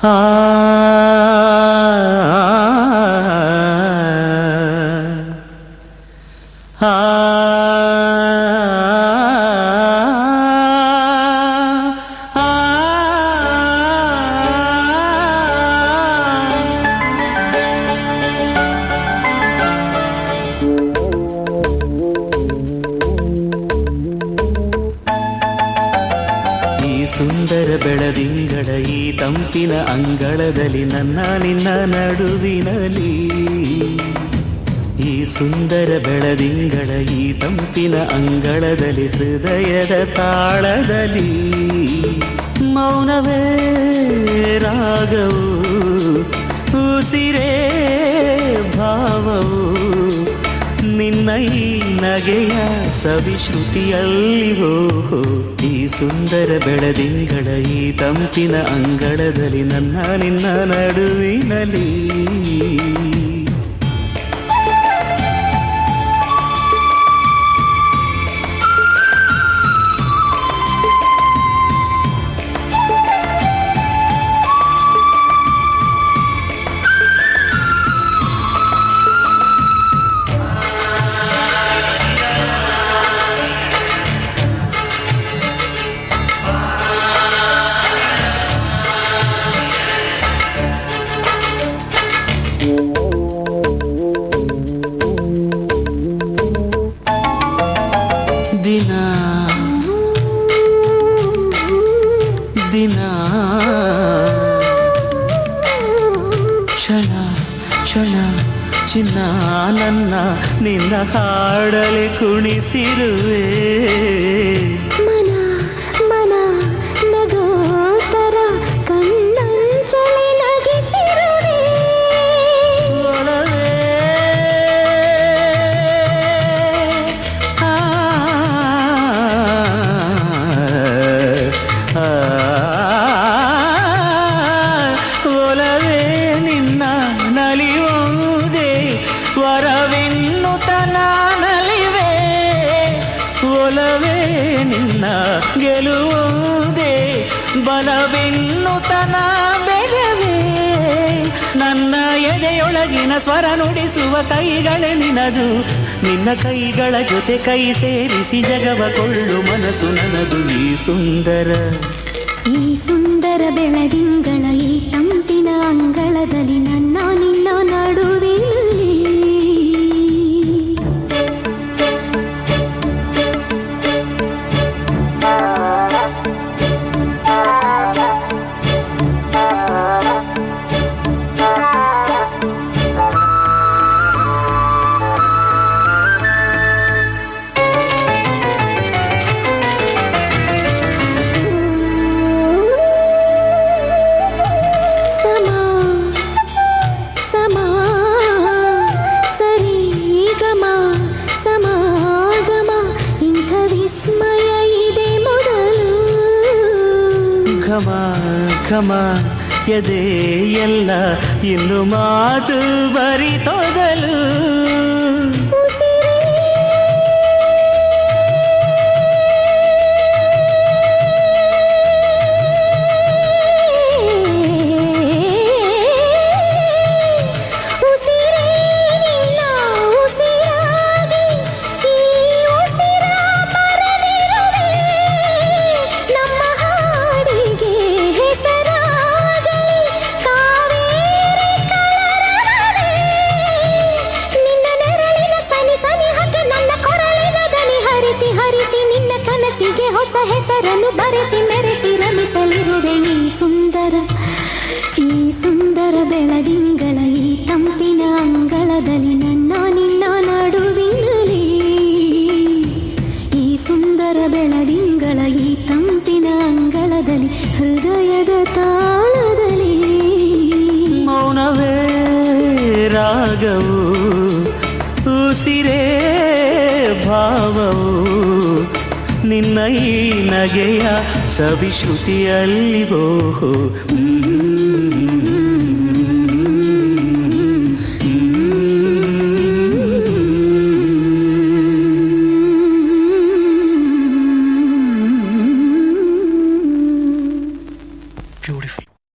ಆ ಆ ಈ ಸುಂದರ ಬೆಳದಿಂಗಳ ಈ ತಂಪಿನ ಅಂಗಳದಲ್ಲಿ ನನ್ನ ನಿನ್ನ ನಡುವಿನಲಿ ಈ ಸುಂದರ ಬೆಳದಿಂಗಳ ಈ ತಂಪಿನ ಅಂಗಳದಲ್ಲಿ ಹೃದಯದ ತಾಳದಲ್ಲಿ ಮೌನವೇ ರಾಗವು ಉಸಿರೇ ಭಾವವು ನಿನ್ನ ಈ ನಗೆಯ ಸವಿಶ್ರುತಿಯಲ್ಲಿವೋ ಈ ಸುಂದರ ಬೆಳದಿಂಗಳ ಈ ತಂಪಿನ ಅಂಗಳದಲ್ಲಿ ನನ್ನ ನಿನ್ನ ನಡುವಿನಲಿ ದಿನ ದಿನ ಕ್ಷಣ ಕ್ಷಣ ಚಿನ್ನ ನನ್ನ ನಿನ್ನ ಹಾಡಲಿ ಕುಣಿಸಿರುವೆ ಮನ ಮನ ನಗೋತರ ಕಣ್ಣಂಚಲಿ ನಗಿಸಿರುವೆ ಒಲವೇ ಆ, ಆ, ಒಲವೇ ನಿನ್ನ ನಲಿಯುವುದೇ ವರವೆನ್ನುತ್ತ ನಲಿವೆ ಒಲವೇ ನಿನ್ನ ಗೆಲುವುದೇ ಬಲವೆನ್ನುತ್ತ ಬೆಳವೆ ನನ್ನ ಎದೆಯೊಳಗಿನ ಸ್ವರ ನುಡಿಸುವ ಕೈಗಳೇ ನಿನದು ನಿನ್ನ ಕೈಗಳ ಜೊತೆ ಕೈ ಸೇರಿಸಿ ಜಗವ ಕೊಳ್ಳು ಮನಸ್ಸು ನನದು ಈ ಸುಂದರ ಈ ಸುಂದರ ಬೆಳದಿಂಗಳ ಈ ತಂಪಿನ ಅಂಗಳದಲ್ಲಿ ನನ್ನ ನಿನ್ನ ನಡುವಿನಲ್ಲಿ ಸಮ ಸಮ ಸರಿ ಗಮ ಸಮಾಗಮ ಇಂಥ ವಿಸ್ಮಯ ಇದೆ ಮೊದಲು ಘಮ ಘಮ ಎದೆ ಎಲ್ಲ ಇನ್ನು ಮಾತು ಬರಿತೊದಲು ಉಸಿರೇ ನಿನ್ನ ಉಸಿರಾಗಿ ಈ ಉಸಿರ ಮರಳಿರುವೆ ನಮ್ಮ ಹಾಡಿಗೆ ಹೆಸರಾಗಲಿ ಕಾವೇರಿ ಕಲರವೇ ನಿನ್ನ ನೆರಳಿನ ಸನಿ ಸನಿ ಹಾಕಿ ನನ್ನ ಕೊರಳಿನ ದನಿ ಹರಿಸಿ ಹರಿಸಿ ನಿನ್ನ ಕನಸಿಗೆ ಹೊಸ ಹೆಸರನ್ನು ಬರೆಸಿ ಮೆರೆಸಿ ರಮಿಸಲಿರುವೆ ಈ ಸುಂದರ ಈ ಸುಂದರ ಬೆಳದಿಂಗಳ ಈ ತಂಪಿನ ಅಂಗಳದಲ್ಲಿ ನನ್ನ ನಿನ್ನ ನಡುವಿನಲ್ಲಿ ಈ ಸುಂದರ ಬೆಳದಿಂಗಳ ಈ ತಂಪಿನ ಅಂಗಳದಲ್ಲಿ ಹೃದಯದ ತಾಳದಲ್ಲಿ ಮೌನವೇ ರಾಗವು ಉಸಿರೇ ಭಾವವು ನಿನ್ನ ಈ ನಗೆಯ ಸವಿಶ್ರುತಿಯಲ್ಲಿವೋ ಹ್ಮ್